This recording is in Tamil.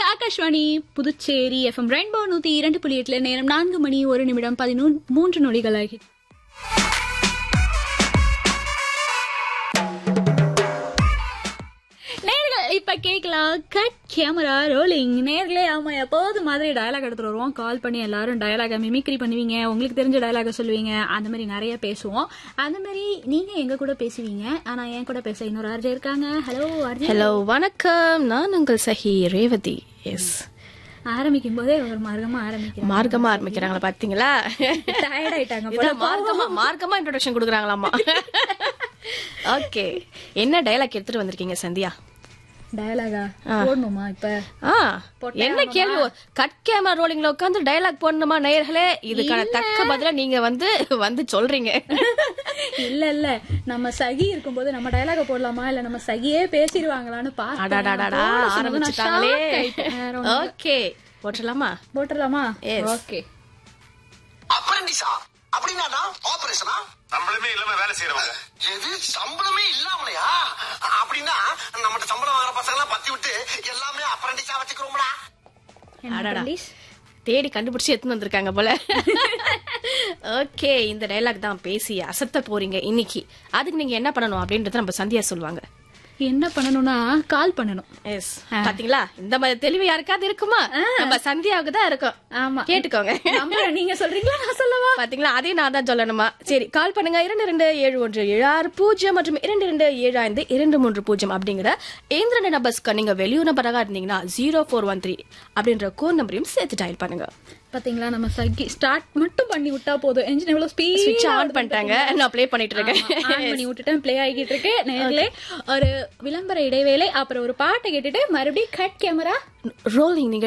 ஆகாஷ்வாணி புதுச்சேரி எஃப்எம் ரெயின்போ நூத்தி இரண்டு புள்ளி எட்டுல நேரம் நான்கு மணி ஒரு நிமிடம் பதினொன்று மூன்று நொடிகள் ஆகி நேர்கள் இப்ப கேட்கலாம் கட் கேமரா ரோலிங் நேர்களே ஆமா எப்போது மாதிரி டயலாக் எடுத்துட்டு வருவோம் கால் பண்ணி எல்லாரும் டயலாக மிமிக்ரி பண்ணுவீங்க உங்களுக்கு தெரிஞ்ச டயலாக சொல்லுவீங்க அந்த மாதிரி நிறைய பேசுவோம் அந்த மாதிரி நீங்க எங்க கூட பேசுவீங்க ஆனா என் கூட பேச இன்னொரு ஆர்ஜே இருக்காங்க ஹலோ ஆர்ஜே ஹலோ வணக்கம் நான் உங்கள் சஹி ரேவதி எஸ் ஆரம்பிக்கும் போதே ஒரு மார்க்கமா ஆரம்பிக்கிறேன் மார்க்கமா ஆரம்பிக்கிறாங்களா பாத்தீங்களா டயர்ட் ஆயிட்டாங்க போல. இதான் மார்க்கமா மார்க்கமா இன்ட்ரோடக்ஷன் கொடுக்குறாங்களாமா ஓகே என்ன டயலாக் எடுத்துட்டு வந்திருக்கீங்க சந்தியா டயலாகா போடணுமா இப்ப ஆ என்ன கேள்வி கட் கேமரா ரோலிங்ல உட்காந்து டயலாக் போடணுமா நேயர்களே இதுக்கான தக்க பதிலா நீங்க வந்து வந்து சொல்றீங்க இல்ல இல்ல நம்ம சகி இருக்கும்போது நம்ம டயலாக போடலாமா இல்ல நம்ம சகியே பேசிடுவாங்களான்னு அடாடாடாடா ஆரம்பிச்சுட்டாங்களே ஓகே போட்டுடலாமா போட்டுடலாமா Yes. ஓகே அப்ரண்டிஸா அப்படின்னா ஆபரேஷனா சம்பளமே இல்லாம வேலை செய்யறவங்க எது சம்பளமே இல்லாமலையா அப்படின்னா நம்மகிட்ட சம்பளம் வாங்குற பசங்க எல்லாம் பத்தி விட்டு எல்லாமே அப்ரண்டிஸா வச்சுக்கிறோம்டா அடடா. தேடி கண்டுபிடிச்சு எடுத்துன்னு வந்திருக்காங்க போல ஓகே இந்த டயலாக் தான் பேசி அசத்த போறீங்க இன்னைக்கு அதுக்கு நீங்க என்ன பண்ணணும் அப்படின்றத நம்ம சந்தியா சொல்லுவாங்க என்ன பண்ணணும்னா கால் பண்ணணும் எஸ் பாத்தீங்களா இந்த மாதிரி தெளிவு யாருக்காவது இருக்குமா நம்ம சந்தியாவுக்கு தான் இருக்கும் ஆமா கேட்டுக்கோங்க நம்புறேன். நீங்க சொல்றீங்களா நான் சொல்லவா பாத்தீங்களா அதே நான் தான் சொல்லணுமா சரி கால் பண்ணுங்க இரண்டு ரெண்டு ஏழு ஒன்று ஏழு ஆறு பூஜ்ஜியம் மற்றும் இரண்டு ரெண்டு ஏழு ஐந்து இரண்டு மூன்று பூஜ்ஜியம் அப்படிங்கிற இந்த ரெண்டு நம்பர்ஸ்க்கு நீங்க வெளியூர் நம்பராக இருந்தீங்கன்னா ஜீரோ ஃபோர் ஒன் த்ரீ அப்படின்ற கோட் நம்பரையும் சேர்த்து டயல் பண்ணுங்க பாத்தீங்களா நம்ம சகி ஸ்டார்ட் மட்டும் பண்ணி விட்டா போதும் என்ஜின் எவ்வளவு ஸ்பீட் ஸ்விட்ச் ஆன் பண்ணிட்டாங்க நான் ப்ளே பண்ணிட்டு இருக்கேன் ஆன் பண்ணி விட்டுட்டேன் ப்ளே ஆகிட்டு இருக்கு நேர்களே ஒரு விளம்பர இடைவேளை அப்புறம் ஒரு பாட்டை கேட்டுட்டு மறுபடியும் கட் கேமரா ரோலிங் நீங்க